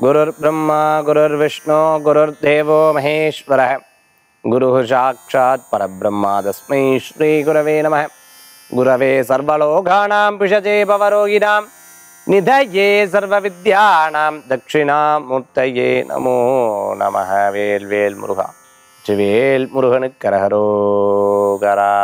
குருர் பிரம்மா குருர் விஷ்ணு குருர் தேவோ மகேஸ்வர குரு சாட்சாத் பரபிரம்மா தஸ்மை ஸ்ரீ குரவே நம குரவே சர்வலோகானாம் பிஷஜே பவரோகிணாம் நிதயே சர்வ வித்யானாம் தட்சிணாமூர்த்தயே நமோ நம வேல் வேல் முருகா வேல் முருகனுக்கு கரஹரோகரா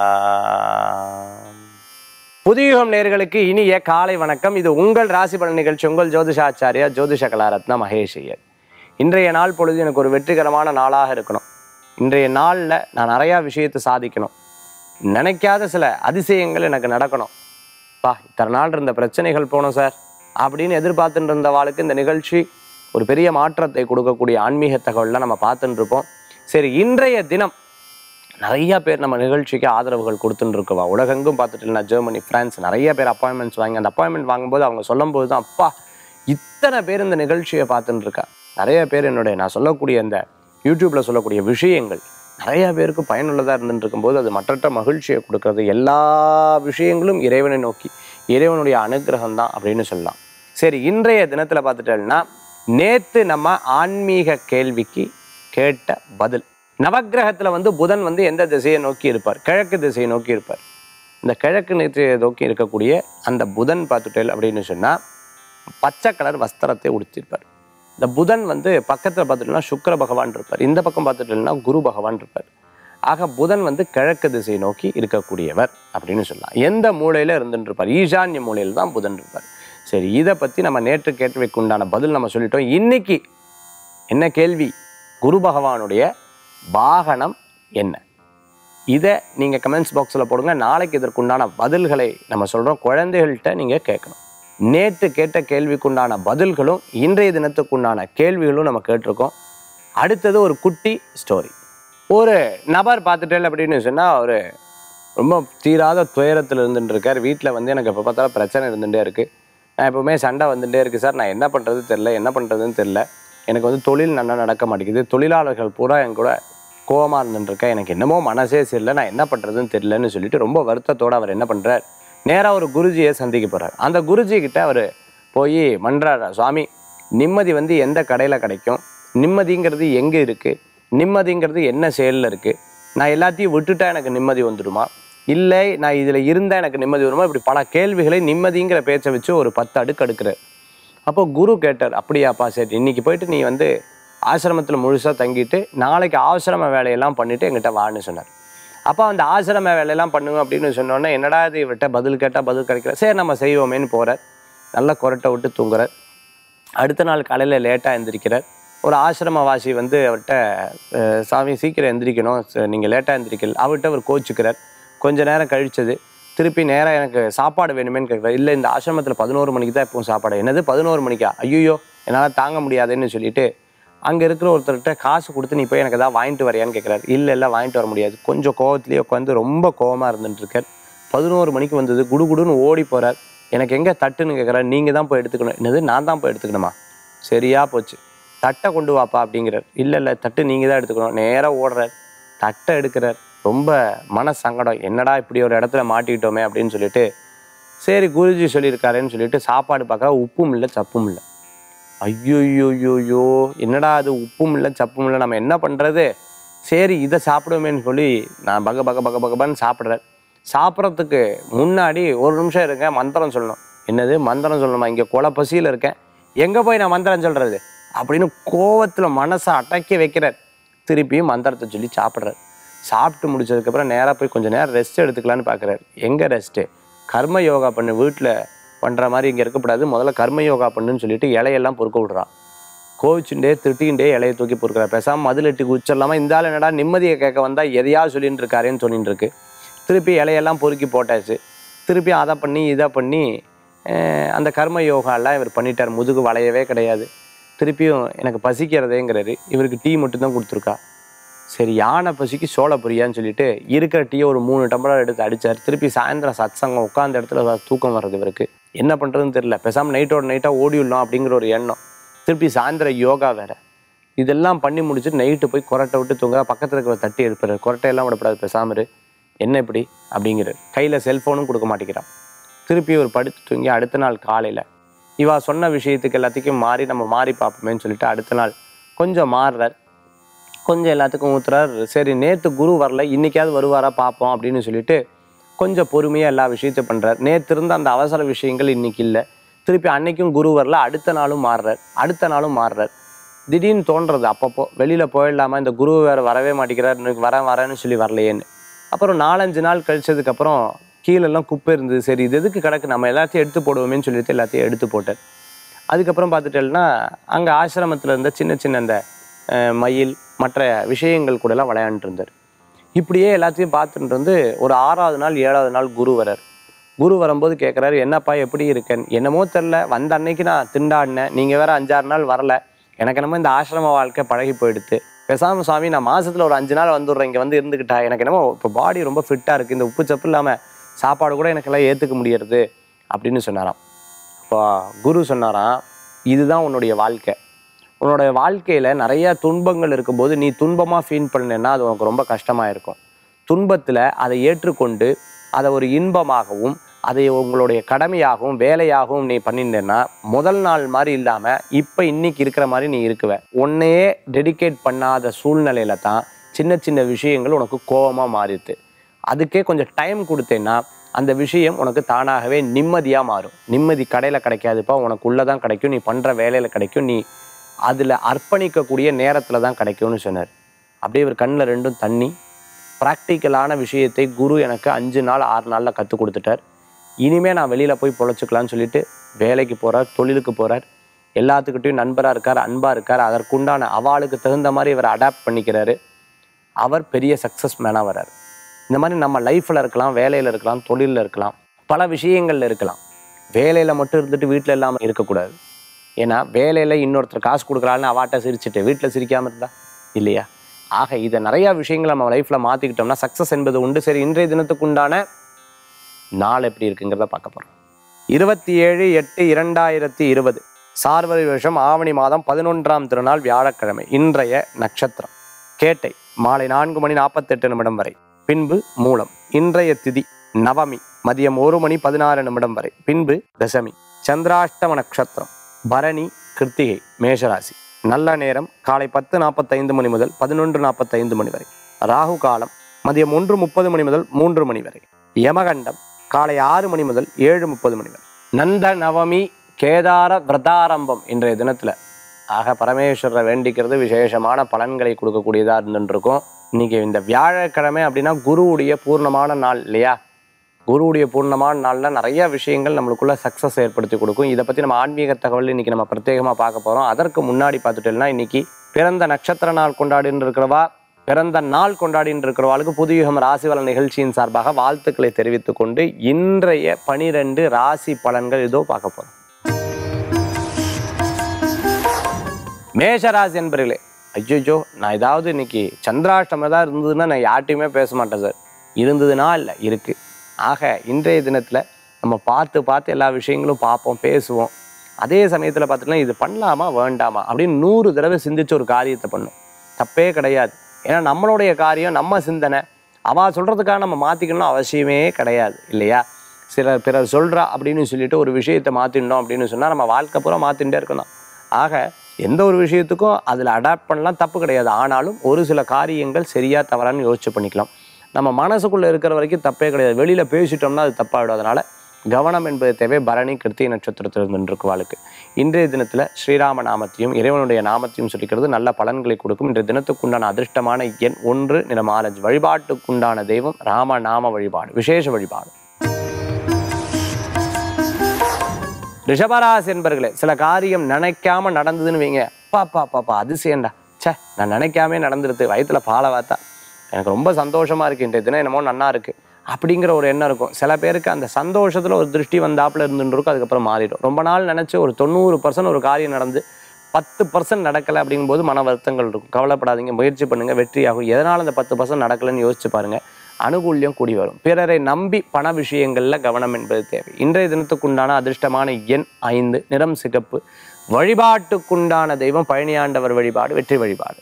புதியுகம் நேர்களுக்கு இனிய காலை வணக்கம் இது உங்கள் ராசி பலன் நிகழ்ச்சி உங்கள் ஜோதிஷாச்சாரியா ஜோதிஷ கலாரத்ன மகேஷ் ஐயர் இன்றைய நாள் பொழுது எனக்கு ஒரு வெற்றிகரமான நாளாக இருக்கணும் இன்றைய நாளில் நான் நிறையா விஷயத்தை சாதிக்கணும் நினைக்காத சில அதிசயங்கள் எனக்கு நடக்கணும் பா இத்தனை நாள் இருந்த பிரச்சனைகள் போனோம் சார் அப்படின்னு எதிர்பார்த்துட்டு இருந்த வாளுக்கு இந்த நிகழ்ச்சி ஒரு பெரிய மாற்றத்தை கொடுக்கக்கூடிய ஆன்மீக தகவல்லாம் நம்ம பார்த்துட்டு இருப்போம் சரி இன்றைய தினம் நிறைய பேர் நம்ம நிகழ்ச்சிக்கு ஆதரவுகள் கொடுத்துட்டு இருக்கவா உலகெங்கும் பார்த்துட்டு நான் ஜெர்மனி பிரான்ஸ் நிறைய பேர் அப்பாயின்மெண்ட்ஸ் வாங்கி அந்த அப்பாயின்மெண்ட் வாங்கும்போது அவங்க சொல்லும்போது தான் அப்பா இத்தனை பேர் இந்த நிகழ்ச்சியை பார்த்துட்டு இருக்கா நிறைய பேர் என்னுடைய நான் சொல்லக்கூடிய இந்த யூடியூப்ல சொல்லக்கூடிய விஷயங்கள் நிறைய பேருக்கு பயனுள்ளதாக இருந்துட்டு இருக்கும்போது அது மற்றற்ற மகிழ்ச்சியை கொடுக்கறது எல்லா விஷயங்களும் இறைவனை நோக்கி இறைவனுடைய அனுகிரகம் தான் அப்படின்னு சொல்லலாம் சரி இன்றைய தினத்தில் பார்த்துட்டோம்னா நேற்று நம்ம ஆன்மீக கேள்விக்கு கேட்ட பதில் நவக்கிரகத்துல வந்து புதன் வந்து எந்த திசையை நோக்கி இருப்பார் கிழக்கு திசையை நோக்கி இருப்பார் இந்த கிழக்கு திசையை நோக்கி இருக்கக்கூடிய அந்த புதன் பார்த்துட்டேல் அப்படின்னு சொன்னா பச்சை கலர் வஸ்திரத்தை உடுத்திருப்பார் இந்த புதன் வந்து பக்கத்தில் பார்த்துட்டோம்னா சுக்கிர பகவான் இருப்பார் இந்த பக்கம் பார்த்துட்டோம்னா குரு பகவான் இருப்பார் ஆக புதன் வந்து கிழக்கு திசையை நோக்கி இருக்கக்கூடியவர் அப்படின்னு சொல்லலாம் எந்த மூலையில இருந்துட்டு இருப்பார் ஈசான்ய மூலையில தான் புதன் இருப்பார் சரி இதை பத்தி நம்ம நேற்று கேள்விக்கு உண்டான பதில் நம்ம சொல்லிட்டோம் இன்னைக்கு என்ன கேள்வி குரு பகவானுடைய வாகனம் என்ன இதை நீங்கள் கமெண்ட்ஸ் பாக்ஸில் போடுங்க நாளைக்கு இதற்குண்டான பதில்களை நம்ம சொல்கிறோம் குழந்தைகள்கிட்ட நீங்கள் கேட்கணும் நேற்று கேட்ட கேள்விக்குண்டான பதில்களும் இன்றைய தினத்துக்குண்டான கேள்விகளும் நம்ம கேட்டிருக்கோம் அடுத்தது ஒரு குட்டி ஸ்டோரி ஒரு நபர் பார்த்துட்டேன் அப்படின்னு சொன்னால் ஒரு ரொம்ப தீராத துயரத்தில் இருந்துட்டு இருக்கார் வீட்டில் வந்து எனக்கு எப்போ பார்த்தாலும் பிரச்சனை இருந்துகிட்டே இருக்குது நான் எப்பவுமே சண்டை வந்துட்டே இருக்குது சார் நான் என்ன பண்ணுறது தெரில என்ன பண்ணுறதுன்னு தெரில எனக்கு வந்து தொழில் நல்லா நடக்க மாட்டேங்குது தொழிலாளர்கள் பூரா என் கூட கோவமாக இருந்துட்டுருக்கேன் எனக்கு என்னமோ மனசே சரியில்லை நான் என்ன பண்ணுறதுன்னு தெரியலன்னு சொல்லிட்டு ரொம்ப வருத்தத்தோடு அவர் என்ன பண்ணுறார் நேராக ஒரு குருஜியை சந்திக்க போகிறார் அந்த குருஜி கிட்ட அவர் போய் மன்றாடுறார் சுவாமி நிம்மதி வந்து எந்த கடையில் கிடைக்கும் நிம்மதிங்கிறது எங்கே இருக்குது நிம்மதிங்கிறது என்ன செயலில் இருக்குது நான் எல்லாத்தையும் விட்டுட்டா எனக்கு நிம்மதி வந்துடுமா இல்லை நான் இதில் இருந்தால் எனக்கு நிம்மதி வருமா இப்படி பல கேள்விகளை நிம்மதிங்கிற பேச்சை வச்சு ஒரு பத்து அடுக்கு அடுக்கிறார் அப்போ குரு கேட்டார் அப்படியாப்பா சரி இன்னைக்கு போயிட்டு நீ வந்து ஆசிரமத்தில் முழுசாக தங்கிட்டு நாளைக்கு ஆசிரம வேலையெல்லாம் பண்ணிட்டு எங்கிட்ட வான்னு சொன்னார் அப்போ அந்த ஆசிரம வேலையெல்லாம் பண்ணுங்க அப்படின்னு சொன்னோன்னே என்னடா இது இவர்கிட்ட பதில் கேட்டால் பதில் கிடைக்கல சரி நம்ம செய்வோமேன்னு போகிறார் நல்லா கொரட்டை விட்டு தூங்குறார் அடுத்த நாள் காலையில் லேட்டாக எந்திரிக்கிறார் ஒரு ஆசிரமவாசி வந்து அவர்கிட்ட அஹ், சாமி சீக்கிரம் எந்திரிக்கணும் நீங்கள் லேட்டாக எந்திரிக்கல அவர்கிட்ட அவர் கோச்சுக்கிறார் கொஞ்ச நேரம் கழிச்சது திருப்பி நேராக எனக்கு சாப்பாடு வேணுமேன்னு கேட்குறாரு இல்லை இந்த ஆசிரமத்தில் பதினோரு மணிக்கு தான் எப்பவும் சாப்பாடு என்னது பதினோரு மணிக்கா ஐயோ என்னால் தாங்க முடியாதுன்னு சொல்லிட்டு அங்கே இருக்கிற ஒருத்தர்கிட்ட காசு கொடுத்து நீ போய் எனக்கு ஏதாவது வாங்கிட்டு வரையான்னு கேட்குறாரு இல்லை இல்லை வாங்கிட்டு வர முடியாது கொஞ்சம் கோவத்திலேயே உட்காந்து ரொம்ப கோவமாக இருந்துட்டு இருக்கார் பதினோரு மணிக்கு வந்தது குடுகுடுன்னு ஓடி போகிறார் எனக்கு எங்கே தட்டுன்னு கேட்குறாரு நீங்கள் தான் போய் எடுத்துக்கணும் என்னது நான் தான் போய் எடுத்துக்கணுமா சரியா போச்சு தட்டை கொண்டு வாப்பா அப்படிங்கிறார் இல்லை இல்லை தட்டு நீங்கள் தான் எடுத்துக்கணும் நேராக ஓடுறார் தட்டை எடுக்கிறார் ரொம்ப மன சங்கடம் என்னடா இப்படி ஒரு இடத்துல மாட்டிக்கிட்டோமே அப்படின்னு சொல்லிட்டு சரி குருஜி சொல்லியிருக்காருன்னு சொல்லிட்டு சாப்பாடு பார்க்க உப்பும் இல்லை சப்பும் இல்லை ஐயோயோயோயோ என்னடா அது உப்பும் இல்லை சப்பும் இல்லை நம்ம என்ன பண்ணுறது சரி இதை சாப்பிடுவேன்னு சொல்லி நான் பக பக பக பகபான்னு சாப்பிட்றேன் சாப்பிட்றதுக்கு முன்னாடி ஒரு நிமிஷம் இருங்க மந்திரம் சொல்லணும் என்னது மந்திரம் சொல்லணுமா இங்கே கொலை பசியில் இருக்கேன் எங்கே போய் நான் மந்திரம் சொல்கிறது அப்படின்னு கோவத்தில் மனசை அடக்கி வைக்கிறார் திருப்பியும் மந்திரத்தை சொல்லி சாப்பிட்றாரு சாப்பிட்டு முடிச்சதுக்கப்புறம் நேராக போய் கொஞ்சம் நேரம் ரெஸ்ட் எடுத்துக்கலான்னு பார்க்குறாரு எங்கே ரெஸ்ட்டு கர்ம யோகா பண்ணு வீட்டில் பண்ணுற மாதிரி இங்கே இருக்கக்கூடாது முதல்ல கர்ம யோகா பண்ணுன்னு சொல்லிட்டு இலையெல்லாம் பொறுக்க விடுறான் கோவிச்சுண்டே திட்டிகிட்டே இலையை தூக்கி பொறுக்கிறார் பேசாமல் மதில் எட்டி குச்சிடலாமா இந்த ஆள் என்னடா நிம்மதியை கேட்க வந்தால் எதையாவது சொல்லிட்டு இருக்காரேன்னு சொல்லிட்டு இருக்கு திருப்பி இலையெல்லாம் பொறுக்கி போட்டாச்சு திருப்பி அதை பண்ணி இதை பண்ணி அஹ், அந்த கர்ம யோகாலாம் இவர் பண்ணிட்டார் முதுகு வளையவே கிடையாது திருப்பியும் எனக்கு பசிக்கிறதேங்கிறாரு இவருக்கு டீ மட்டும்தான் கொடுத்துருக்கா சரி யானை பசிக்கு சோள பொரியான்னு சொல்லிட்டு இருக்கிற டீயை ஒரு மூணு டம்ளர் எடுத்து அடிச்சார் திருப்பி சாயந்தரம் சத்சங்கம் உட்காந்த இடத்துல தூக்கம் வர்றது இவருக்கு என்ன பண்ணுறதுன்னு தெரியல பேசாமல் நைட்டோட நைட்டாக ஓடிவிடலாம் அப்படிங்கிற ஒரு எண்ணம் திருப்பி சாயந்தரம் யோகா வேற இதெல்லாம் பண்ணி முடிச்சுட்டு நைட்டு போய் கொரட்டை விட்டு தூங்க பக்கத்தில் இருக்கிற தட்டி எழுப்புறாரு கொரட்டையெல்லாம் விடப்படாது பேசாம இரு என்ன இப்படி அப்படிங்கிறார் கையில் செல்ஃபோனும் கொடுக்க மாட்டேங்கிறான் திருப்பி ஒரு படுத்து தூங்கி அடுத்த நாள் காலையில் இவா சொன்ன விஷயத்துக்கு எல்லாத்துக்கும் மாறி நம்ம மாறி பார்ப்போமேன்னு சொல்லிட்டு அடுத்த நாள் கொஞ்சம் மாறுறார் கொஞ்சம் எல்லாத்துக்கும் ஊத்துறார் சரி நேற்று குரு வரல இன்னைக்காவது வருவாரா பார்ப்போம் அப்படின்னு சொல்லிட்டு கொஞ்சம் பொறுமையாக எல்லா விஷயத்தையும் பண்ணுறார் நேற்று இருந்த அந்த அவசர விஷயங்கள் இன்னைக்கு இல்லை திருப்பி அன்னைக்கும் குரு வரல அடுத்த நாளும் மாறுறார் அடுத்த நாளும் மாறுறார் திடீர்னு தோன்றது அப்பப்போ வெளியில் போயிடலாமா இந்த குரு வேறு வரவே மாட்டேங்கிறார் இன்னைக்கு வரேன் வரேன்னு சொல்லி வரலையேன்னு அப்புறம் நாலஞ்சு நாள் கழிச்சதுக்கப்புறம் கீழெல்லாம் குப்பை இருந்தது சரி இது எதுக்கு கிடக்கு நம்ம எல்லாத்தையும் எடுத்து போடுவோமேன்னு சொல்லிட்டு எல்லாத்தையும் எடுத்து போட்டார் அதுக்கப்புறம் பார்த்துட்டேன்னா அங்கே ஆசிரமத்தில் இருந்த சின்ன சின்ன அந்த அஹ், மயில் மற்ற விஷயங்கள் கூடலாம் விளையாண்டுட்டு இருந்தார் இப்படியே எல்லாத்தையும் பார்த்துட்டு இருந்து ஒரு ஆறாவது நாள் ஏழாவது நாள் குரு வரார் குரு வரும்போது கேட்குறாரு என்னப்பா எப்படி இருக்கேன் என்னமோ தெரில வந்த அன்னைக்கு நான் திண்டாடினேன் நீங்கள் வேற அஞ்சாறு நாள் வரல எனக்கு என்னமோ இந்த ஆசிரம வாழ்க்கை பழகி போயிடுத்து பேசாம சுவாமி நான் மாசத்துல ஒரு அஞ்சு நாள் வந்துடுறேன் இங்கே வந்து இருந்துக்கிட்டா எனக்கு என்னமோ இப்போ பாடி ரொம்ப ஃபிட்டாக இருக்குது இந்த உப்பு சப்பு இல்லாமல் சாப்பாடு கூட எனக்கெல்லாம் ஏற்றுக்க முடியறது அப்படின்னு சொன்னாராம் அப்போ குரு சொன்னாராம் இதுதான் உன்னுடைய வாழ்க்கை உன்னோட வாழ்க்கையில் நிறைய துன்பங்கள் இருக்கும்போது நீ துன்பமாக ஃபீல் பண்ணேன்னா அது உனக்கு ரொம்ப கஷ்டமாக இருக்கும் துன்பத்தில் அதை ஏற்றுக்கொண்டு அதை ஒரு இன்பமாகவும் அதை உங்களுடைய கடமையாகவும் வேலையாகவும் நீ பண்ணிட்டேன்னா முதல் நாள் மாதிரி இல்லாமல் இப்போ இன்னைக்கு இருக்கிற மாதிரி நீ இருக்குவ உன்னையே டெடிகேட் பண்ணாத சூழ்நிலையில தான் சின்ன சின்ன விஷயங்கள் உனக்கு கோபமாக மாறிடுது அதுக்கே கொஞ்சம் டைம் கொடுத்தேன்னா அந்த விஷயம் உனக்கு தானாகவே நிம்மதியாக மாறும் நிம்மதி கடையில் கிடைக்காதுப்பா உனக்கு உள்ளே தான் கிடைக்கும் நீ பண்ணுற வேலையில் கிடைக்கும் நீ அதில் அர்ப்பணிக்கக்கூடிய நேரத்தில் தான் கிடைக்கும்னு சொன்னார் அப்படியே ஒரு கண்ணில் ரெண்டும் தண்ணி ப்ராக்டிக்கலான விஷயத்தை குரு எனக்கு அஞ்சு நாள் ஆறு நாளில் கற்றுக் கொடுத்துட்டார் இனிமே நான் வெளியில் போய் பொழைச்சிக்கலாம்னு சொல்லிட்டு வேலைக்கு போகிறார் தொழிலுக்கு போகிறார் எல்லாத்துக்கிட்டையும் நண்பராக இருக்கார் அன்பாக இருக்கார் அதற்குண்டான அவாளுக்கு தகுந்த மாதிரி இவர் அடாப்ட் பண்ணிக்கிறாரு அவர் பெரிய சக்ஸஸ் மேனாக வரார் இந்த மாதிரி நம்ம லைஃப்பில் இருக்கலாம் வேலையில் இருக்கலாம் தொழிலில் இருக்கலாம் பல விஷயங்கள்ல இருக்கலாம் வேலையில் மட்டும் இருந்துட்டு வீட்டில் இல்லாமல் இருக்கக்கூடாது ஏன்னா வேலையில் இன்னொருத்தர் காசு கொடுக்குறாருன்னு அவாட்ட சிரிச்சுட்டு வீட்டில் சிரிக்காமல் இருந்தா இல்லையா ஆக இதை நிறையா விஷயங்கள் நம்ம லைஃப்பில் மாற்றிக்கிட்டோம்னா சக்ஸஸ் என்பது உண்டு சரி இன்றைய தினத்துக்கு உண்டான நாள் எப்படி இருக்குங்கிறத பார்க்க போகிறோம் இருபத்தி ஏழு எட்டு இரண்டாயிரத்தி இருபது சார்வரி வருஷம் ஆவணி மாதம் பதினொன்றாம் திருநாள் வியாழக்கிழமை இன்றைய நட்சத்திரம் கேட்டை மாலை நான்கு மணி நாற்பத்தெட்டு நிமிடம் வரை பின்பு மூலம் இன்றைய திதி நவமி மதியம் ஒரு மணி பதினாறு நிமிடம் வரை பின்பு தசமி சந்திராஷ்டம நட்சத்திரம் பரணி கிருத்திகை மேஷராசி நல்ல நேரம் காலை பத்து நாற்பத்தைந்து மணி முதல் பதினொன்று நாற்பத்தைந்து மணி வரை ராகு காலம் மதியம் ஒன்று முப்பது மணி முதல் மூன்று மணி வரை யமகண்டம் காலை ஆறு மணி முதல் ஏழு முப்பது மணி வரை நந்த நவமி கேதார விரதாரம்பம் இன்றைய தினத்துல ஆக பரமேஸ்வரரை வேண்டிக்கிறது விசேஷமான பலன்களை கொடுக்கக்கூடியதா இருந்துருக்கும் இன்னைக்கு இந்த வியாழக்கிழமை அப்படின்னா குருவுடைய பூர்ணமான நாள் இல்லையா குருவுடைய பூர்ணமான நாளில் நிறைய விஷயங்கள் நம்மளுக்குள்ள சக்ஸஸ் ஏற்படுத்தி கொடுக்கும் இதை பற்றி நம்ம ஆன்மீக தகவல் இன்னைக்கு நம்ம பிரத்யேகமாக பார்க்க போகிறோம் அதற்கு முன்னாடி பார்த்துட்டோம்னா இன்னைக்கு பிறந்த நட்சத்திர நாள் கொண்டாடின்னு இருக்கிறவா பிறந்த நாள் கொண்டாடின்னு இருக்கிறவாளுக்கு புதுயுகம் ராசி பலன் நிகழ்ச்சியின் சார்பாக வாழ்த்துக்களை தெரிவித்துக் கொண்டு இன்றைய பனிரெண்டு ராசி பலன்கள் இதோ பார்க்க போகிறோம் மேஷராசி என்பர்களே ஐயோ நான் ஏதாவது இன்னைக்கு சந்திராஷ்டமம் தான் இருந்ததுன்னா நான் யார்ட்டையுமே பேச மாட்டேன் சார் இருந்ததுன்னா இல்லை இருக்குது ஆக இன்றைய தினத்தில் நம்ம பார்த்து பார்த்து எல்லா விஷயங்களும் பார்ப்போம் பேசுவோம் அதே சமயத்தில் பார்த்துட்டுனா இது பண்ணலாமா வேண்டாமா அப்படின்னு நூறு தடவை சிந்திச்சு ஒரு காரியத்தை பண்ணும் தப்பே கிடையாது ஏன்னா நம்மளுடைய காரியம் நம்ம சிந்தனை அவ சொல்கிறதுக்காக நம்ம மாற்றிக்கணும் அவசியமே கிடையாது இல்லையா சிலர் பிறர் சொல்கிறா அப்படின்னு சொல்லிட்டு ஒரு விஷயத்தை மாற்றிடணும் அப்படின்னு சொன்னால் நம்ம வாழ்க்கை பூரா மாற்றிகிட்டே இருக்கணும் ஆக எந்த ஒரு விஷயத்துக்கும் அதில் அடாப்ட் பண்ணலாம் தப்பு கிடையாது ஆனாலும் ஒரு சில காரியங்கள் சரியா தவறான்னு யோசிச்சு பண்ணிக்கலாம் நம்ம மனசுக்குள்ளே இருக்கிற வரைக்கும் தப்பே கிடையாது வெளியில் பேசிட்டோம்னா அது தப்பாகிடும் அதனால் கவனம் என்பது தேவை பரணி கிருத்திகை நட்சத்திரத்தில் நின்றிருக்கு வாழ்க்கை இன்றைய தினத்தில் ஸ்ரீராம நாமத்தையும் இறைவனுடைய நாமத்தையும் சொல்லிக்கிறது நல்ல பலன்களை கொடுக்கும் இன்றைய தினத்துக்குண்டான அதிர்ஷ்டமான எண் ஒன்று நிறம் ஆரஞ்சு வழிபாட்டுக்குண்டான தெய்வம் ராம நாம வழிபாடு விசேஷ வழிபாடு ரிஷபராசி என்பர்களே சில காரியம் நினைக்காம நடந்ததுன்னு வைங்க பாப்பா பாப்பா அதிசயம்டா ச்சே நான் நினைக்காமே நடந்துருது வயிற்றுல பாலை வாத்தா எனக்கு ரொம்ப சந்தோஷமா இருக்கு இன்றைய தினம் என்னமோ நன்னா இருக்கு அப்படிங்கிற ஒரு எண்ணம் இருக்கும் சில பேருக்கு அந்த சந்தோஷத்துல ஒரு திருஷ்டி வந்தாப்புல இருந்துட்டு இருக்கும் அதுக்கப்புறம் மாறிடும் ரொம்ப நாள் நினைச்சு ஒரு தொண்ணூறு பர்சன்ட் ஒரு காரியம் நடந்து பத்து பர்சன்ட் நடக்கலை அப்படிங்கும்போது மன வருத்தங்கள் இருக்கும் கவலைப்படாதீங்க முயற்சி பண்ணுங்க வெற்றியாகும் எதனால் அந்த பத்து பர்சன்ட் நடக்கலைன்னு யோசிச்சு பாருங்க அனுகூல்யம் கூடி வரும் பிறரை நம்பி பண விஷயங்களில் கவனம் என்பது தேவை இன்றைய தினத்துக்குண்டான அதிர்ஷ்டமான எண் ஐந்து நிறம் சிகப்பு வழிபாட்டுக்குண்டான தெய்வம் பழனியாண்டவர் வழிபாடு வெற்றி வழிபாடு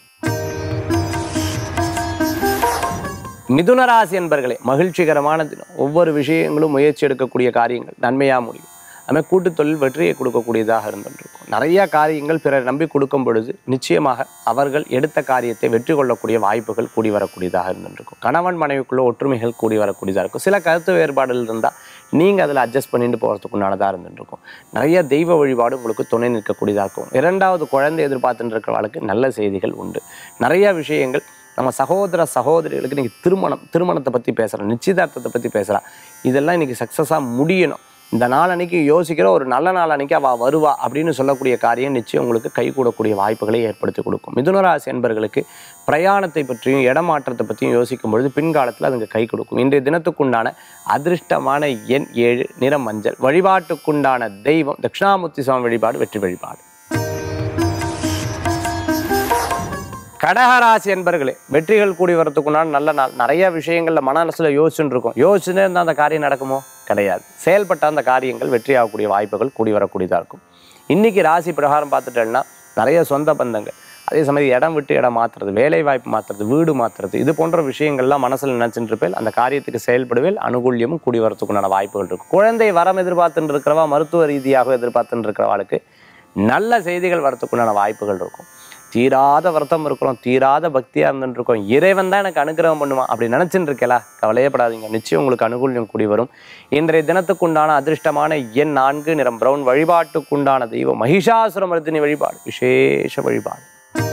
மிதுன ராசி என்பர்களே மகிழ்ச்சிகரமான தினம் ஒவ்வொரு விஷயங்களும் முயற்சி எடுக்கக்கூடிய காரியங்கள் நன்மையாக முடியும் அதுமாதிரி கூட்டுத் தொழில் வெற்றியை கொடுக்கக்கூடியதாக இருந்துருக்கும் நிறைய காரியங்கள் பிறர் நம்பி கொடுக்கும் பொழுது நிச்சயமாக அவர்கள் எடுத்த காரியத்தை வெற்றி கொள்ளக்கூடிய வாய்ப்புகள் கூடி வரக்கூடியதாக இருந்துருக்கும் கணவன் மனைவிக்குள்ள ஒற்றுமைகள் கூடி வரக்கூடியதாக இருக்கும் சில கருத்து வேறுபாடுகள் இருந்தால் நீங்கள் அதில் அட்ஜஸ்ட் பண்ணிட்டு போகிறதுக்கு உண்டானதாக இருந்துருக்கும் நிறைய தெய்வ வழிபாடு உங்களுக்கு துணை நிற்கக்கூடியதாக இருக்கும் இரண்டாவது குழந்தை எதிர்பார்த்துட்டு இருக்கிறவர்களுக்கு நல்ல செய்திகள் உண்டு நிறைய விஷயங்கள் நம்ம சகோதர சகோதரிகளுக்கு இன்றைக்கி திருமணம் திருமணத்தை பற்றி பேசுகிறோம் நிச்சயதார்த்தத்தை பற்றி பேசுகிறா இதெல்லாம் இன்றைக்கி சக்ஸஸாக முடியணும் இந்த நாள் அன்னைக்கு யோசிக்கிற ஒரு நல்ல நாள் அன்னைக்கு அவள் வருவா அப்படின்னு சொல்லக்கூடிய காரியம் நிச்சயம் உங்களுக்கு கை கூடக்கூடிய வாய்ப்புகளை ஏற்படுத்தி கொடுக்கும் மிதுனராசி என்பர்களுக்கு பிரயாணத்தை பற்றியும் இடமாற்றத்தை பற்றியும் யோசிக்கும் பொழுது பின்காலத்தில் அதுங்க கை கொடுக்கும் இன்றைய தினத்துக்குண்டான அதிர்ஷ்டமான எண் ஏழு நிறம் மஞ்சள் வழிபாட்டுக்குண்டான தெய்வம் தட்சிணாமூர்த்தி சுவாமி வழிபாடு வெற்றி வழிபாடு கடகராசி என்பர்களே வெற்றிகள் கூடி வரத்துக்குண்டான நல்ல நாள் நிறைய விஷயங்கள்ல மனசுல யோசிச்சுட்டு இருக்கும் யோசிச்சுட்டே இருந்தால் அந்த காரியம் நடக்குமோ கிடையாது செயல்பட்ட அந்த காரியங்கள் வெற்றி ஆகக்கூடிய வாய்ப்புகள் கூடி வரக்கூடியதாக இருக்கும் இன்னைக்கு ராசி பிரகாரம் பார்த்துட்டேன்னா நிறைய சொந்த பந்தங்கள் அதே சமயம் இடம் விட்டு இடம் மாற்றுறது வேலை வாய்ப்பு மாற்றுறது வீடு மாற்றுறது இது போன்ற விஷயங்கள்லாம் மனசில் நினச்சிட்டு இருப்பேன் அந்த காரியத்துக்கு செயல்படுவேல் அனுகூல்யமும் கூடி வரத்துக்குண்டான வாய்ப்புகள் இருக்கும் குழந்தை வரம் எதிர்பார்த்துட்டு இருக்கிறவா மருத்துவ ரீதியாக எதிர்பார்த்துட்டு இருக்கிறவாளுக்கு நல்ல செய்திகள் வரத்துக்குண்டான வாய்ப்புகள் இருக்கும் தீராத விரதம் இருக்கிறோம் தீராத பக்தியாக இருந்துட்டு இருக்கோம் இறைவன் தான் எனக்கு அனுகிரகம் பண்ணுவான் அப்படி நினச்சிட்டு இருக்கலா கவலையப்படாதீங்க நிச்சயம் உங்களுக்கு அனுகூல்யம் கூடி வரும் இன்றைய தினத்துக்குண்டான அதிர்ஷ்டமான எண் நான்கு நிறம் பிரவுன் வழிபாட்டுக்குண்டான தெய்வம் மகிஷாசுரமர்த்தினி வழிபாடு விசேஷ வழிபாடு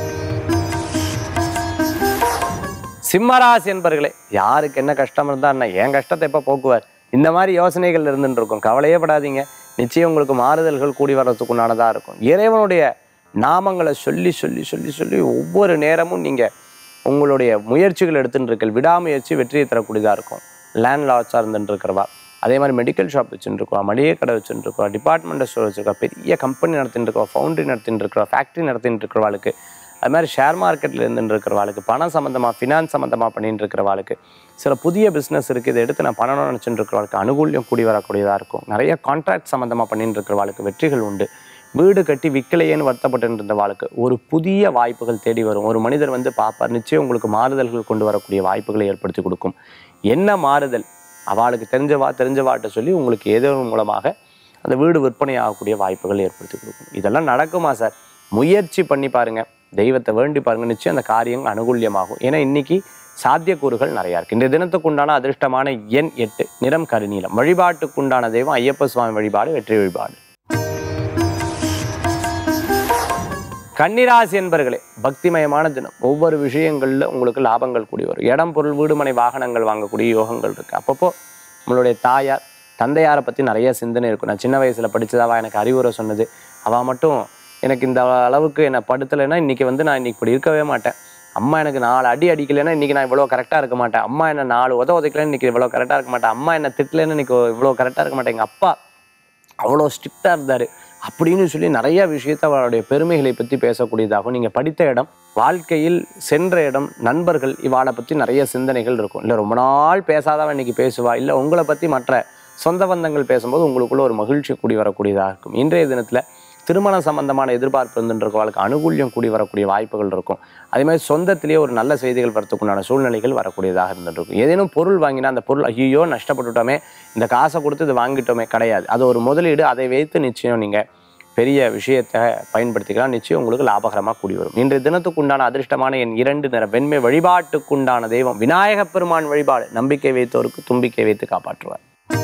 சிம்மராசி என்பர்களே யாருக்கு என்ன கஷ்டம் இருந்தா என்ன என் கஷ்டத்தை எப்போ போக்குவார் இந்த மாதிரி யோசனைகள் இருந்துட்டு இருக்கும் கவலையே படாதீங்க நிச்சயம் உங்களுக்கு மாறுதல்கள் கூடி வர்றதுக்குண்டானதாக இருக்கும் இறைவனுடைய நாமங்களை சொல்லி சொல்லி சொல்லி சொல்லி ஒவ்வொரு நேரமும் நீங்கள் உங்களுடைய முயற்சிகள் எடுத்துட்டு இருக்கீங்க விடாமுயற்சி வெற்றியை தரக்கூடியதாக இருக்கும் லேண்ட் லாட்ஸாக இருந்துட்டு இருக்கிறவா அதே மாதிரி மெடிக்கல் ஷாப் வச்சுட்டு இருக்கவா மளிகை கடை வச்சுட்டு இருக்கவா டிபார்ட்மெண்ட் ஸ்டோர் வச்சுருக்கா பெரிய கம்பெனி நடத்திட்டு இருக்கவா ஃபவுண்டரி நடத்திட்டு இருக்கிறவா ஃபேக்ட்ரி நடத்திட்டு இருக்கிறவாளுக்கு அது மாதிரி ஷேர் மார்க்கெட்டில் இருந்துட்டு இருக்கிறவாளுக்கு பணம் சம்மந்தமாக ஃபினான்ஸ் சம்மந்தமாக பண்ணிட்டு இருக்கிறவாளுக்கு சில புதிய பிஸ்னஸ் இருக்குது இதை எடுத்து நான் பண்ணணும்னு நினச்சிட்டு இருக்கிறவாளுக்கு அனுகூல்யம் கூடி வரக்கூடியதாக இருக்கும் நிறைய கான்ட்ராக்ட் சம்மந்தமாக பண்ணிட்டு இருக்கிறவாளுக்கு வெற்றிகள் உண்டு வீடு கட்டி விற்கலையேன்னு வருத்தப்பட்டு இருந்த வாழ்க்கை ஒரு புதிய வாய்ப்புகள் தேடி வரும் ஒரு மனிதர் வந்து பார்ப்பார் நிச்சயம் உங்களுக்கு மாறுதல்கள் கொண்டு வரக்கூடிய வாய்ப்புகளை ஏற்படுத்தி கொடுக்கும் என்ன மாறுதல் அவளுக்கு தெரிஞ்சவா தெரிஞ்சவாட்ட சொல்லி உங்களுக்கு ஏதோ ஒரு மூலமாக அந்த வீடு விற்பனை ஆகக்கூடிய வாய்ப்புகள் ஏற்படுத்தி கொடுக்கும் இதெல்லாம் நடக்குமா சார் முயற்சி பண்ணி பாருங்க தெய்வத்தை வேண்டி பாருங்க நிச்சயம் அந்த காரியம் அனுகூல்யமாகும் ஏன்னா இன்னைக்கு சாத்தியக்கூறுகள் நிறையா இருக்கு இந்த தினத்துக்குண்டான அதிர்ஷ்டமான எண் எட்டு நிறம் கருநீலம் வழிபாட்டுக்குண்டான தெய்வம் ஐயப்ப சுவாமி வழிபாடு வெற்றி வழிபாடு கன்னிராசி என்பர்களே பக்திமயமான தினம் ஒவ்வொரு விஷயங்களில் உங்களுக்கு லாபங்கள் கூடி வரும் இடம் பொருள் வீடுமனை வாகனங்கள் வாங்கக்கூடிய யோகங்கள் இருக்குது அப்பப்போ நம்மளுடைய தாயார் தந்தையாரை பற்றி நிறைய சிந்தனை இருக்கும் நான் சின்ன வயசில் படித்ததாவா எனக்கு அறிவுரை சொன்னது அவள் மட்டும் எனக்கு இந்த அளவுக்கு என்னை படுத்தலைன்னா இன்றைக்கி வந்து நான் இன்னைக்கு இப்படி இருக்கவே மாட்டேன் அம்மா எனக்கு நாலு அடி அடிக்கலைன்னா இன்றைக்கி நான் இவ்வளோ கரெக்டாக இருக்க மாட்டேன் அம்மா என்ன நாலு உத உதைக்கலன்னு இன்றைக்கி இவ்வளோ கரெக்டாக இருக்க மாட்டேன் அம்மா என்ன திட்டலைன்னு இன்றைக்கி இவ்வளோ கரெக்டாக இருக்க மாட்டேன் எங்கள் அப்பா அவ்வளோ ஸ்ட்ரிக்டாக இருந்தார் அப்படின்னு சொல்லி நிறைய விஷயத்தை அவருடைய பெருமைகளை பற்றி பேசக்கூடியதாகும் நீங்கள் படித்த இடம் வாழ்க்கையில் சென்ற இடம் நண்பர்கள் இவாளை பற்றி நிறைய சிந்தனைகள் இருக்கும் இல்லை ரொம்ப நாள் பேசாதவன் இன்னைக்கு பேசுவா இல்லை உங்களை பற்றி மற்ற சொந்த பந்தங்கள் பேசும்போது உங்களுக்குள்ள ஒரு மகிழ்ச்சி கூடி வரக்கூடியதாக இருக்கும் இன்றைய தினத்தில் திருமண சம்பந்தமான எதிர்பார்ப்பு இருந்துருக்கவளுக்கு அனுகூல்யம் கூடி வரக்கூடிய வாய்ப்புகள் இருக்கும் அதே மாதிரி சொந்தத்திலேயே ஒரு நல்ல செய்திகள் வரத்துக்குண்டான சூழ்நிலைகள் வரக்கூடியதாக இருந்துட்டு இருக்கும் ஏதேனும் பொருள் வாங்கினா அந்த பொருள் ஐயோ நஷ்டப்பட்டுட்டோமே இந்த காசை கொடுத்து இது வாங்கிட்டோமே கிடையாது அது ஒரு முதலீடு அதை வைத்து நிச்சயம் நீங்கள் பெரிய விஷயத்தை பயன்படுத்திக்கலாம் நிச்சயம் உங்களுக்கு லாபகரமாக கூடி வரும் இன்றைய தினத்துக்குண்டான அதிர்ஷ்டமான என் இரண்டு நிற வெண்மை வழிபாட்டுக்குண்டான தெய்வம் விநாயகப் பெருமான் வழிபாடு நம்பிக்கை வைத்தோருக்கு தும்பிக்கை வைத்து காப்பாற்றுவார்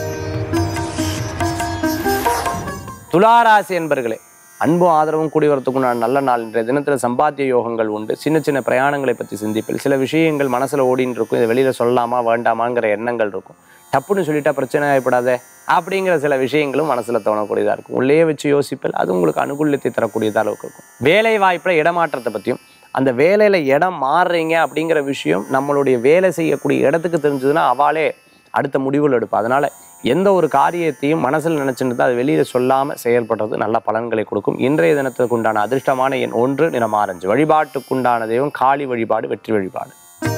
துளாராசி என்பர்களே அன்பும் ஆதரவும் கூடி வரத்துக்குண்டான நல்ல நாள் இன்றைய தினத்தில் சம்பாத்திய யோகங்கள் உண்டு சின்ன சின்ன பிரயாணங்களை பற்றி சிந்திப்பில் சில விஷயங்கள் மனசில் ஓடின்னு இருக்கும் இதை வெளியில் சொல்லலாமா வேண்டாமாங்கிற எண்ணங்கள் இருக்கும் டப்புன்னு சொல்லிட்டா பிரச்சனை ஆகப்படாதே அப்படிங்கிற சில விஷயங்களும் மனசில் தோணக்கூடியதாக இருக்கும் உள்ளே வச்சு யோசிப்பில் அது உங்களுக்கு அனுகூலத்தை தரக்கூடியதாக அளவுக்கு இருக்கும் வேலை வாய்ப்பில் இடமாற்றத்தை பற்றியும் அந்த வேலையில் இடம் மாறுறீங்க அப்படிங்கிற விஷயம் நம்மளுடைய வேலை செய்யக்கூடிய இடத்துக்கு தெரிஞ்சதுன்னா அவளே அடுத்த முடிவுகள் எடுப்பா அதனால் எந்த ஒரு காரியத்தையும் மனசில் நினச்சிட்டு அது வெளியில் சொல்லாமல் செயல்படுறது நல்ல பலன்களை கொடுக்கும் இன்றைய தினத்துக்கு உண்டான அதிர்ஷ்டமான எண் ஒன்று நிறம் ஆரஞ்சு வழிபாட்டுக்குண்டான தெய்வம் காளி வழிபாடு வெற்றி வழிபாடு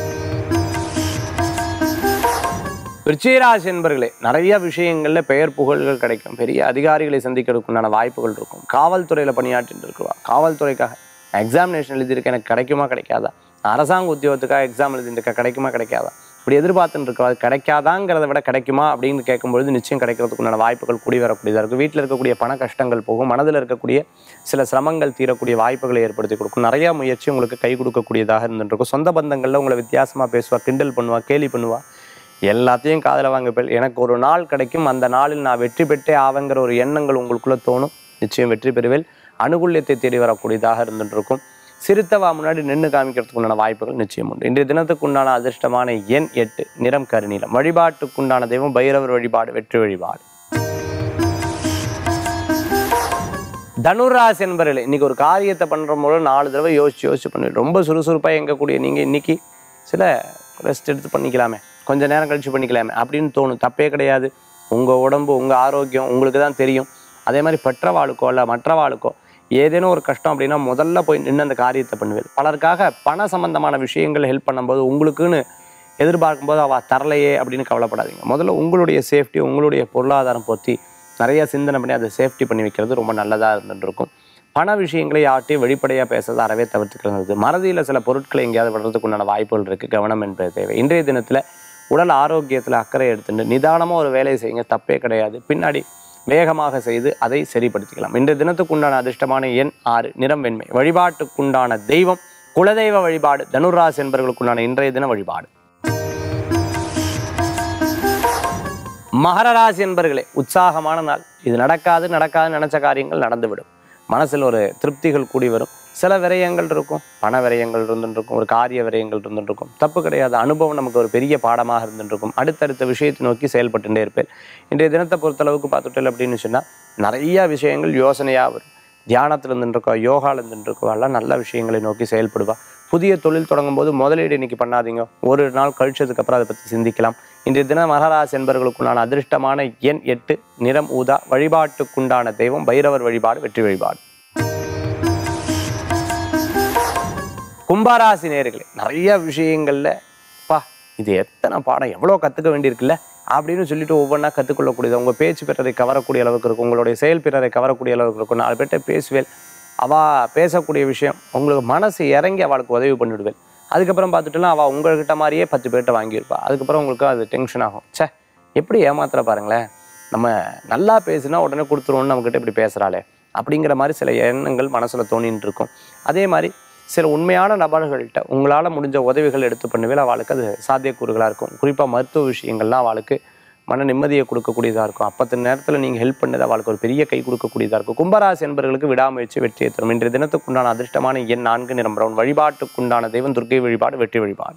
விருச்சிகராசி என்பர்களே நிறைய விஷயங்களில் பெயர் புகழ்கள் கிடைக்கும் பெரிய அதிகாரிகளை சந்திக்கிறதுக்குண்டான வாய்ப்புகள் இருக்கும் காவல்துறையில் பணியாற்றிட்டு இருக்குவா காவல்துறைக்காக எக்ஸாமினேஷன் எழுதியிருக்க எனக்கு கிடைக்குமா கிடைக்காதா அரசாங்க உத்தியோகத்துக்காக எக்ஸாம் எழுதிட்டு இருக்க கிடைக்குமா கிடைக்காதா இப்படி எதிர்பார்த்துன்னு இருக்கோம் அது கிடைக்காதாங்கிறத விட கிடைக்குமா அப்படின்னு கேட்கும்பொழுது நிச்சயம் கிடைக்கிறதுக்கு உண்டான வாய்ப்புகள் கூடி வரக்கூடியதாக இருக்கும் வீட்டில் இருக்கக்கூடிய பண கஷ்டங்கள் போகும் மனதில் இருக்கக்கூடிய சில சிரமங்கள் தீரக்கூடிய வாய்ப்புகளை ஏற்படுத்தி கொடுக்கும் நிறைய முயற்சி உங்களுக்கு கை கொடுக்கக்கூடியதாக இருந்துருக்கும் சொந்த பந்தங்களில் உங்களை வித்தியாசமாக பேசுவா கிண்டல் பண்ணுவா கேலி பண்ணுவா எல்லாத்தையும் காதில் வாங்க பெல் எனக்கு ஒரு நாள் கிடைக்கும் அந்த நாளில் நான் வெற்றி பெற்றே ஆவேங்கிற ஒரு எண்ணங்கள் உங்களுக்குள்ளே தோணும் நிச்சயம் வெற்றி பெறுவேல் அனுகூல்யத்தை தேடி வரக்கூடியதாக இருந்துட்டு இருக்கும் சிறுத்தவா முன்னாடி நின்று காமிக்கிறதுக்கு உண்டான வாய்ப்புகள் நிச்சயம் உண்டு இன்றைய தினத்துக்கு உண்டான அதிர்ஷ்டமான எண் எட்டு நிறம் கருநீலம் வழிபாட்டுக்குண்டான தெய்வம் பைரவர் வழிபாடு வெற்றி வழிபாடு தனுராசி என்பவர்களே இன்னைக்கு ஒரு காரியத்தை பண்ணுற போது நாலு தடவை யோசிச்சு யோசிச்சு பண்ணி ரொம்ப சுறுசுறுப்பாக இயங்கக்கூடிய நீங்கள் இன்னைக்கு சில ரெஸ்ட் எடுத்து பண்ணிக்கலாமே கொஞ்ச நேரம் கழிச்சு பண்ணிக்கலாமே அப்படின்னு தோணும் தப்பே கிடையாது உங்கள் உடம்பு உங்கள் ஆரோக்கியம் உங்களுக்கு தான் தெரியும் அதே மாதிரி பெற்றவாளுக்கோ இல்லை மற்றவாளுக்கோ ஏதேனும் ஒரு கஷ்டம் அப்படின்னா முதல்ல போய் நின்று அந்த காரியத்தை பண்ணுவேன் பலருக்காக பண சம்பந்தமான விஷயங்கள் ஹெல்ப் பண்ணும்போது உங்களுக்குன்னு எதிர்பார்க்கும்போது அவள் தரலையே அப்படின்னு கவலைப்படாதீங்க முதல்ல உங்களுடைய சேஃப்டி உங்களுடைய பொருளாதாரம் பொத்தி நிறைய சிந்தனை பண்ணி அதை சேஃப்டி பண்ணி வைக்கிறது ரொம்ப நல்லதாக இருந்துட்டு இருக்கும் பண விஷயங்களை யார்ட்டையும் வெளிப்படையாக பேசுறது அறவே தவிர்த்துக்கிறது மறதியில் சில பொருட்களை எங்கேயாவது விடுறதுக்கு உண்டான வாய்ப்புகள் இருக்குது கவனம் என்பது தேவை இன்றைய தினத்தில் உடல் ஆரோக்கியத்தில் அக்கறை எடுத்துட்டு நிதானமாக ஒரு வேலையை செய்யுங்க தப்பே கிடையாது பின்னாடி வேகமாக செய்து அதை சரிப்படுத்திக்கலாம் இன்றைய தினத்துக்கு உண்டான அதிர்ஷ்டமான எண் ஆறு நிறம் வெண்மை வழிபாட்டுக்குண்டான தெய்வம் குலதெய்வ வழிபாடு தனுராசி என்பவர்களுக்குண்டான இன்றைய தின வழிபாடு மகர ராசி என்பர்களே உற்சாகமான நாள் இது நடக்காது நடக்காது நினைச்ச காரியங்கள் நடந்துவிடும் மனசில் ஒரு திருப்திகள் கூடி வரும் சில விரயங்கள் இருக்கும் பண விரயங்கள் இருந்துட்டு இருக்கும் ஒரு காரிய விரயங்கள் இருந்துட்டு இருக்கும் தப்பு கிடையாது அனுபவம் நமக்கு ஒரு பெரிய பாடமாக இருந்துட்டு இருக்கும் அடுத்தடுத்த விஷயத்தை நோக்கி செயல்பட்டுட்டே இருப்பேன் இன்றைய தினத்தை பொறுத்தளவுக்கு பார்த்துட்டேன் அப்படின்னு சொன்னால் நிறைய விஷயங்கள் யோசனையாக வரும் தியானத்தில் இருந்துருக்கோ யோகாவில் இருந்துருக்கோ எல்லாம் நல்ல விஷயங்களை நோக்கி செயல்படுவா புதிய தொழில் தொடங்கும் போது முதலீடு இன்னைக்கு பண்ணாதீங்க ஒரு நாள் கழிச்சதுக்கு அப்புறம் அதை பற்றி சிந்திக்கலாம் இன்றைய தினம் மகராசி என்பவர்களுக்குண்டான அதிர்ஷ்டமான எண் எட்டு நிறம் ஊதா வழிபாட்டுக்குண்டான தெய்வம் பைரவர் வழிபாடு வெற்றி வழிபாடு கும்பராசி நேர்களே நிறைய விஷயங்கள்ல பா இது எத்தனை பாடம் எவ்வளோ கற்றுக்க வேண்டியிருக்குல்ல அப்படின்னு சொல்லிட்டு ஒவ்வொன்றா கற்றுக்கொள்ளக்கூடியது உங்கள் பேச்சு பிறரை கவரக்கூடிய அளவுக்கு இருக்கும் உங்களுடைய செயல் பிறரை கவரக்கூடிய அளவுக்கு இருக்கும் நாலு பேர்ட்ட பேசுவேல் அவள் பேசக்கூடிய விஷயம் உங்களுக்கு மனசு இறங்கி அவளுக்கு உதவி பண்ணிவிடுவேன் அதுக்கப்புறம் பார்த்துட்டுலாம் அவள் உங்கள்கிட்ட மாதிரியே பத்து பேர்கிட்ட வாங்கியிருப்பா அதுக்கப்புறம் உங்களுக்கு அது டென்ஷன் ஆகும் ச்சே எப்படி ஏமாத்துற பாருங்களேன் நம்ம நல்லா பேசுனா உடனே கொடுத்துருவோம்னு நம்மக்கிட்ட இப்படி பேசுகிறாளே அப்படிங்கிற மாதிரி சில எண்ணங்கள் மனசில் தோணின்னு இருக்கும் அதே மாதிரி சில உண்மையான நபர்கள்ட்ட உங்களால் முடிஞ்ச உதவிகள் எடுத்து பண்ணுவேல அவளுக்கு அது சாத்தியக்கூறுகளாக இருக்கும் குறிப்பாக மருத்துவ விஷயங்கள்லாம் அவளுக்கு மன நிம்மதியை கொடுக்கக்கூடியதாக இருக்கும் அப்பத்த நேரத்தில் நீங்கள் ஹெல்ப் பண்ணது அவளுக்கு ஒரு பெரிய கை கொடுக்கக்கூடியதாக இருக்கும் கும்பராசி என்பவர்களுக்கு விடாமுயற்சி வெற்றியை தரும் இன்றைய தினத்துக்குண்டான அதிர்ஷ்டமான எண் நான்கு நிறம் பிரவுன் வழிபாட்டுக்குண்டான தெய்வம் துர்க்கை வழிபாடு வெற்றி வழிபாடு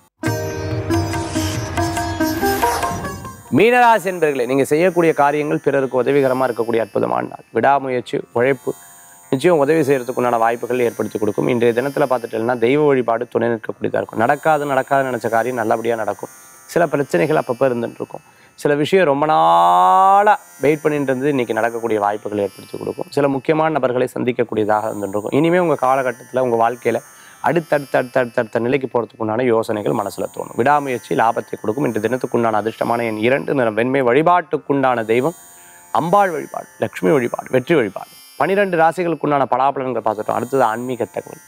மீனராசி என்பர்களே நீங்கள் செய்யக்கூடிய காரியங்கள் பிறருக்கு உதவிகரமாக இருக்கக்கூடிய அற்புதமான நாள் விடாமுயற்சி உழைப்பு நிச்சயம் உதவி செய்யறதுக்குண்டான வாய்ப்புகள் ஏற்படுத்தி கொடுக்கும் இன்றைய தினத்தில் பார்த்துட்டேன்னா தெய்வ வழிபாடு துணை நிற்கக்கூடியதாக இருக்கும் நடக்காது நடக்காது நினச்ச காரியம் நல்லபடியாக நடக்கும் சில பிரச்சனைகள் அப்பப்போ இருந்துட்டு இருக்கும் சில விஷயம் ரொம்ப நாளாக வெயிட் பண்ணிட்டு இருந்தது இன்றைக்கி நடக்கக்கூடிய வாய்ப்புகள் ஏற்படுத்தி கொடுக்கும் சில முக்கியமான நபர்களை சந்திக்கக்கூடியதாக இருந்துட்டு இருக்கும் இனிமேல் உங்கள் காலகட்டத்தில் உங்கள் வாழ்க்கையில் அடுத்தடுத்த அடுத்தடுத்த நிலைக்கு போகிறதுக்கு உண்டான யோசனைகள் மனசில் தோணும் விடாமுயற்சி லாபத்தை கொடுக்கும் இன்று தினத்துக்குண்டான அதிர்ஷ்டமான என் இரண்டு நிறம் வெண்மை வழிபாட்டுக்குண்டான தெய்வம் அம்பாள் வழிபாடு லக்ஷ்மி வழிபாடு வெற்றி வழிபாடு பனிரெண்டு ராசிகளுக்குண்டான பலாபலன்கள் பார்த்துட்டோம் அடுத்தது ஆன்மீக தகவல்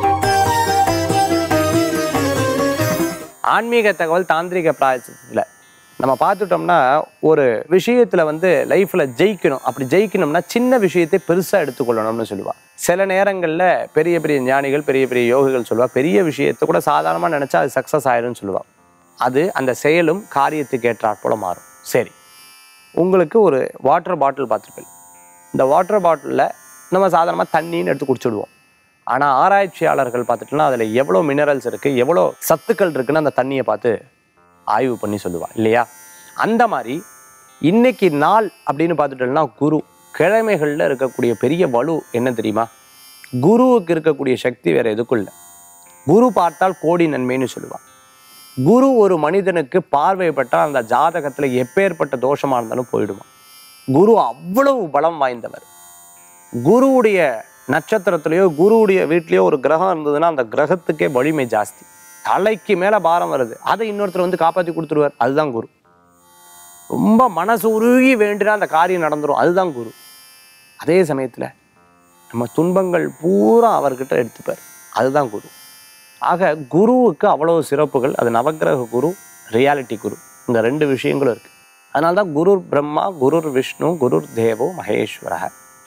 ஆன்மீக தகவல் தாந்திரிக பிராயசத்தில் நம்ம பார்த்துட்டோம்னா ஒரு விஷயத்தில் வந்து லைஃப்பில் ஜெயிக்கணும் அப்படி ஜெயிக்கணும்னா சின்ன விஷயத்தை பெருசாக எடுத்துக்கொள்ளணும்னு சொல்லுவா சில நேரங்களில் பெரிய பெரிய ஞானிகள் பெரிய பெரிய யோகிகள் சொல்லுவா பெரிய விஷயத்தை கூட சாதாரணமாக நினச்சா அது சக்ஸஸ் ஆயிரும்னு சொல்லுவா அது அந்த செயலும் காரியத்துக்கு ஏற்றாற் போல மாறும் சரி உங்களுக்கு ஒரு வாட்டர் பாட்டில் பார்த்துருப்பேன் இந்த வாட்டர் பாட்டிலில் நம்ம சாதாரணமாக தண்ணின்னு எடுத்து குடிச்சிடுவோம் ஆனால் ஆராய்ச்சியாளர்கள் பார்த்துட்டோம்னா அதில் எவ்வளோ மினரல்ஸ் இருக்குது எவ்வளோ சத்துக்கள் இருக்குன்னு அந்த தண்ணியை பார்த்து ஆய்வு பண்ணி சொல்லுவா இல்லையா அந்த மாதிரி இன்னைக்கு நாள் அப்படின்னு பார்த்துட்டோம்னா குரு கிழமைகளில் இருக்கக்கூடிய பெரிய வலு என்ன தெரியுமா குருவுக்கு இருக்கக்கூடிய சக்தி வேற எதுக்கும் இல்லை குரு பார்த்தால் கோடி நன்மைன்னு சொல்லுவான் குரு ஒரு மனிதனுக்கு பார்வைப்பட்டால் அந்த ஜாதகத்தில் எப்பேற்பட்ட தோஷமாக இருந்தாலும் போயிடுவான் குரு அவ்வளவு பலம் வாய்ந்தவர் குருவுடைய நட்சத்திரத்திலேயோ குருவுடைய வீட்லேயோ ஒரு கிரகம் இருந்ததுன்னா அந்த கிரகத்துக்கே வலிமை ஜாஸ்தி தலைக்கு மேலே பாரம் வருது அதை இன்னொருத்தர் வந்து காப்பாற்றி கொடுத்துருவார் அதுதான் குரு ரொம்ப மனசு உருகி வேண்டினா அந்த காரியம் நடந்துரும் அதுதான் குரு அதே சமயத்தில் நம்ம துன்பங்கள் பூரா அவர்கிட்ட எடுத்துப்பார் அதுதான் குரு ஆக குருவுக்கு அவ்வளவு சிறப்புகள் அது நவக்கிரக குரு ரியாலிட்டி குரு இந்த ரெண்டு விஷயங்களும் இருக்குது அதனால தான் குருர் பிரம்மா குருர் விஷ்ணு குருர் தேவோ மகேஸ்வரः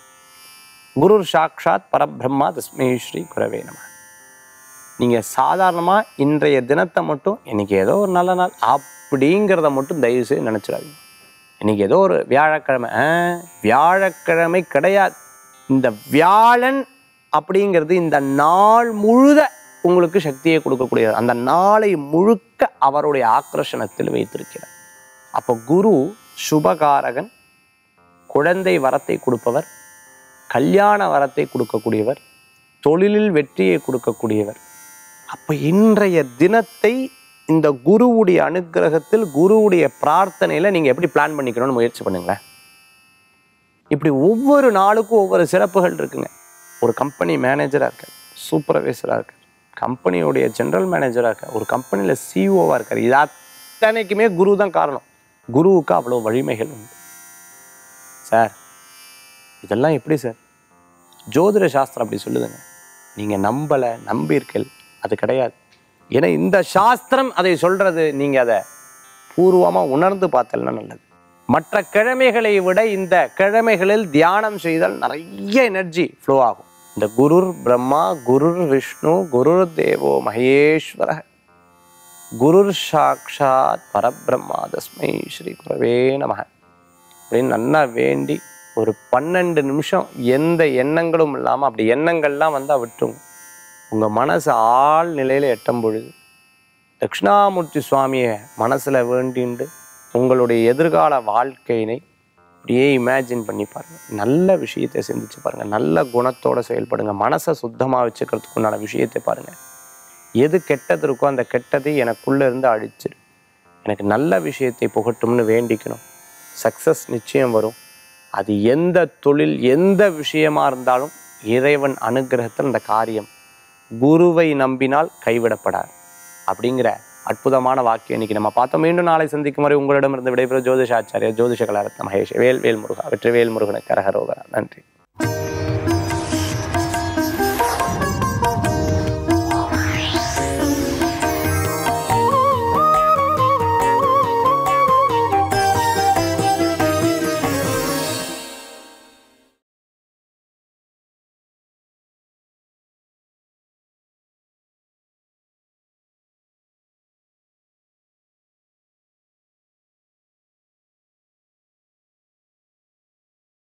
குருர் சாக்ஷாத் பரபிரம்மா தஸ்மை ஸ்ரீ குரவே நம நீங்கள் சாதாரணமாக இன்றைய தினத்தை மட்டும் இன்னைக்கு ஏதோ ஒரு நல்ல நாள் அப்படிங்கிறத மட்டும் தயவு செய்து நினச்சிடாதீங்க இன்னைக்கு ஏதோ ஒரு வியாழக்கிழமை ஆ, வியாழக்கிழமை கிடையாது இந்த வியாழன் அப்படிங்கிறது இந்த நாள் முழுத உங்களுக்கு சக்தியை கொடுக்கக்கூடிய அந்த நாளை முழுக்க அவருடைய ஆக்கர்ஷணத்தில் வைத்திருக்கிறார் அப்போ குரு சுபகாரகன் குழந்தை வரத்தை கொடுப்பவர் கல்யாண வரத்தை கொடுக்கக்கூடியவர் தொழிலில் வெற்றியை கொடுக்கக்கூடியவர் அப்போ இன்றைய தினத்தை இந்த குருவுடைய அனுக்கிரகத்தில் குருவுடைய பிரார்த்தனையில் நீங்கள் எப்படி பிளான் பண்ணிக்கணும்னு முயற்சி பண்ணுங்களேன் இப்படி ஒவ்வொரு நாளுக்கும் ஒவ்வொரு சிறப்புகள் இருக்குங்க ஒரு கம்பெனி மேனேஜராக இருக்கார் சூப்பர்வைசராக இருக்கார் கம்பெனியோடைய ஜெனரல் மேனேஜராக இருக்கார் ஒரு கம்பெனியில் சிஇஓவாக இருக்கார் இது அத்தனைக்குமே குரு தான் காரணம் குருவுக்கு அவ்வளோ வலிமைகள் உண்டு சார் இதெல்லாம் எப்படி சார் ஜோதிட சாஸ்திரம் அப்படி சொல்லுதுங்க நீங்கள் நம்பலை நம்பியிருக்கல் அது கிடையாது ஏன்னா இந்த சாஸ்திரம் அதை சொல்றது நீங்கள் அதை பூர்வமாக உணர்ந்து பார்த்தல்னா நல்லது மற்ற கிழமைகளை விட இந்த கிழமைகளில் தியானம் செய்தால் நிறைய எனர்ஜி ஃப்ளோ ஆகும் இந்த குருர் பிரம்மா குருர் விஷ்ணு குருர் தேவோ மகேஸ்வர குருர் சாக்ஷாத் பரபிரம்மா தஸ்மை ஸ்ரீ குரவே நமக அப்படின்னு நல்லா வேண்டி ஒரு பன்னெண்டு நிமிஷம் எந்த எண்ணங்களும் இல்லாமல் அப்படி எண்ணங்கள்லாம் வந்தால் விட்டுருங்க உங்கள் மனசு ஆள் நிலையில் எட்டும் பொழுது தட்சிணாமூர்த்தி சுவாமியை மனசில் வேண்டிண்டு உங்களுடைய எதிர்கால வாழ்க்கையினை அப்படியே இமேஜின் பண்ணி பாருங்கள் நல்ல விஷயத்தை சிந்திச்சு பாருங்கள் நல்ல குணத்தோட செயல்படுங்க மனசை சுத்தமாக வச்சுக்கிறதுக்கு உண்டான விஷயத்தை பாருங்கள் எது கெட்டது இருக்கோ அந்த கெட்டதை எனக்குள்ளே இருந்து அழிச்சிரு எனக்கு நல்ல விஷயத்தை புகட்டும்னு வேண்டிக்கணும் சக்ஸஸ் நிச்சயம் வரும் அது எந்த தொழில் எந்த விஷயமா இருந்தாலும் இறைவன் அனுகிரகத்தில் அந்த காரியம் குருவை நம்பினால் கைவிடப்படாது அப்படிங்கிற அற்புதமான வாக்கியம் இன்னைக்கு நம்ம பார்த்தோம் மீண்டும் நாளை சந்திக்கும் வரை உங்களிடமிருந்து விடைபெறும் ஜோதிஷாச்சாரியா ஜோதிஷ கலாரத்ன மகேஷ் வேல் வேல் முருகா வெற்றி வேல் முருகனுக்கு அரகரோகரா நன்றி